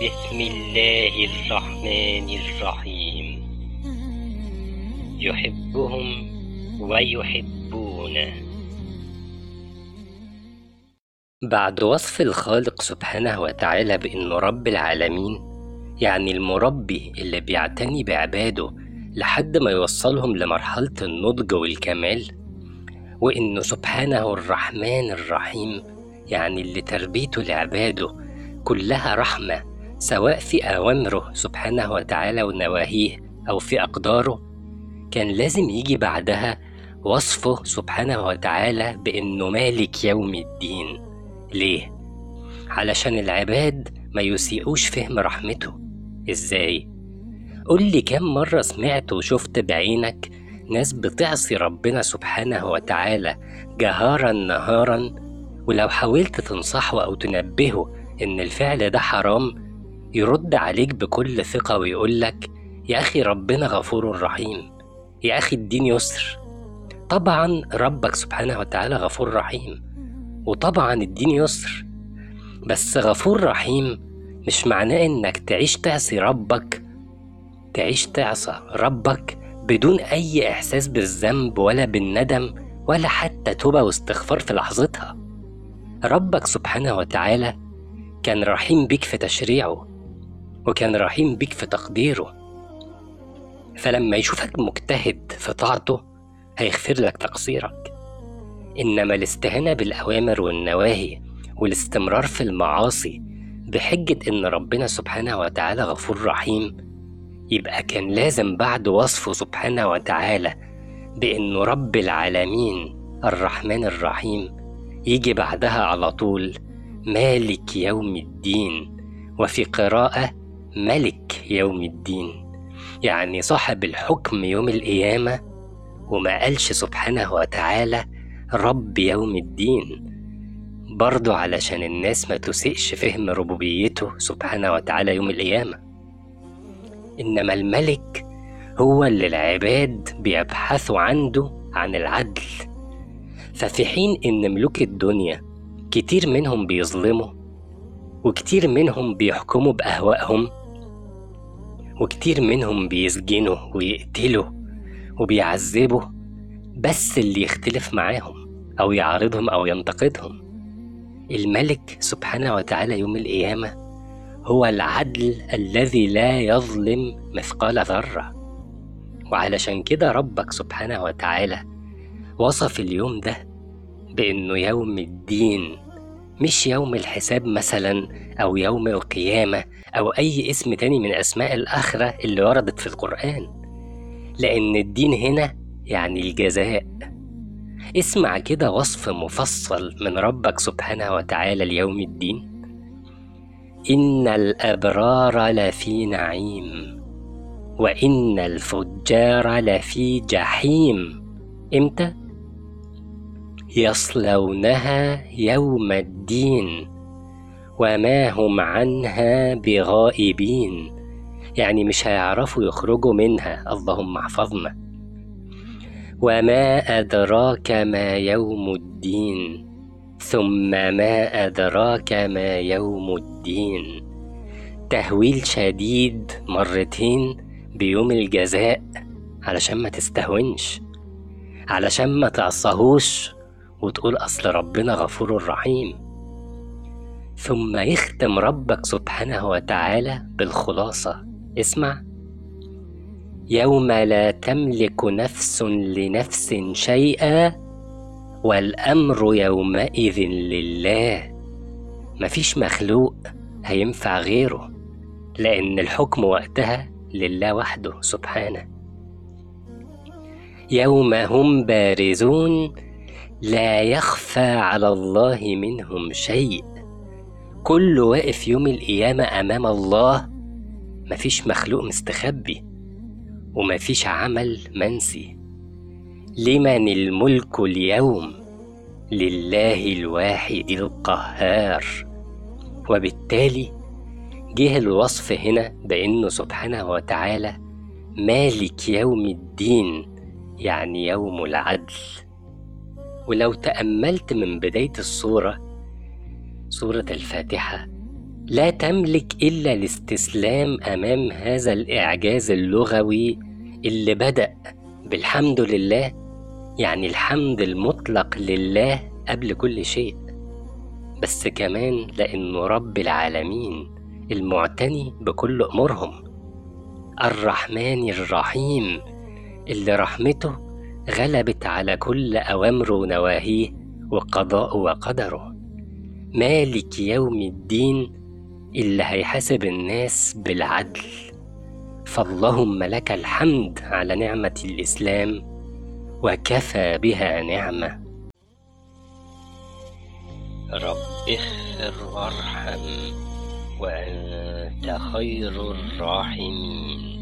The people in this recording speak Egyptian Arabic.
بسم الله الرحمن الرحيم يحبهم ويحبونه بعد وصف الخالق سبحانه وتعالى بأنه رب العالمين يعني المربي اللي بيعتني بعباده لحد ما يوصلهم لمرحلة النضج والكمال وإنه سبحانه الرحمن الرحيم يعني اللي تربيته لعباده كلها رحمة سواء في أوامره سبحانه وتعالى ونواهيه أو في أقداره كان لازم يجي بعدها وصفه سبحانه وتعالى بأنه مالك يوم الدين ليه؟ علشان العباد ما يسيئوش فهم رحمته إزاي؟ قول لي كم مرة سمعت وشفت بعينك ناس بتعصي ربنا سبحانه وتعالى جهارا نهارا ولو حاولت تنصحه أو تنبهه إن الفعل ده حرام يرد عليك بكل ثقة ويقولك يا أخي ربنا غفور رحيم يا أخي الدين يسر طبعا ربك سبحانه وتعالى غفور رحيم وطبعا الدين يسر بس غفور رحيم مش معناه إنك تعيش تعصي ربك تعيش تعصى ربك بدون أي إحساس بالذنب ولا بالندم ولا حتى توبة واستغفار في لحظتها ربك سبحانه وتعالى كان رحيم بيك في تشريعه وكان رحيم بيك في تقديره فلما يشوفك مجتهد في طاعته هيغفر لك تقصيرك إنما الاستهانة بالأوامر والنواهي والاستمرار في المعاصي بحجة إن ربنا سبحانه وتعالى غفور رحيم يبقى كان لازم بعد وصفه سبحانه وتعالى بإنه رب العالمين الرحمن الرحيم يجي بعدها على طول مالك يوم الدين وفي قراءة ملك يوم الدين يعني صاحب الحكم يوم القيامة وما قالش سبحانه وتعالى رب يوم الدين برضو علشان الناس ما تسيئش فهم ربوبيته سبحانه وتعالى يوم القيامة إنما الملك هو اللي العباد بيبحثوا عنده عن العدل ففي حين إن ملوك الدنيا كتير منهم بيظلموا وكتير منهم بيحكموا بأهوائهم وكتير منهم بيسجنوا ويقتلوا وبيعذبوا بس اللي يختلف معاهم أو يعارضهم أو ينتقدهم الملك سبحانه وتعالى يوم القيامة هو العدل الذي لا يظلم مثقال ذرة وعلشان كده ربك سبحانه وتعالى وصف اليوم ده بأنه يوم الدين مش يوم الحساب مثلا أو يوم القيامة أو أي اسم تاني من أسماء الآخرة اللي وردت في القرآن لأن الدين هنا يعني الجزاء اسمع كده وصف مفصل من ربك سبحانه وتعالى ليوم الدين إن الأبرار لفي نعيم وإن الفجار لفي جحيم إمتى؟ يصلونها يوم الدين وما هم عنها بغائبين يعني مش هيعرفوا يخرجوا منها اللهم احفظنا وما أدراك ما يوم الدين ثم ما أدراك ما يوم الدين تهويل شديد مرتين بيوم الجزاء علشان ما تستهونش علشان ما تعصهوش وتقول أصل ربنا غفور رحيم ثم يختم ربك سبحانه وتعالى بالخلاصة اسمع يوم لا تملك نفس لنفس شيئا والأمر يومئذ لله مفيش مخلوق هينفع غيره لأن الحكم وقتها لله وحده سبحانه يوم هم بارزون لا يخفى على الله منهم شيء كل واقف يوم القيامة أمام الله مفيش مخلوق مستخبي ومفيش عمل منسي لمن الملك اليوم لله الواحد القهار وبالتالي جه الوصف هنا بأنه سبحانه وتعالى مالك يوم الدين يعني يوم العدل ولو تأملت من بداية الصورة سورة الفاتحة لا تملك إلا الاستسلام أمام هذا الإعجاز اللغوي اللي بدأ بالحمد لله يعني الحمد المطلق لله قبل كل شيء بس كمان لأنه رب العالمين المعتني بكل أمورهم الرحمن الرحيم اللي رحمته غلبت على كل أوامره ونواهيه وقضاءه وقدره مالك يوم الدين اللي هيحاسب الناس بالعدل فاللهم لك الحمد على نعمة الإسلام وكفى بها نعمة رب اغفر وارحم وأنت خير الراحمين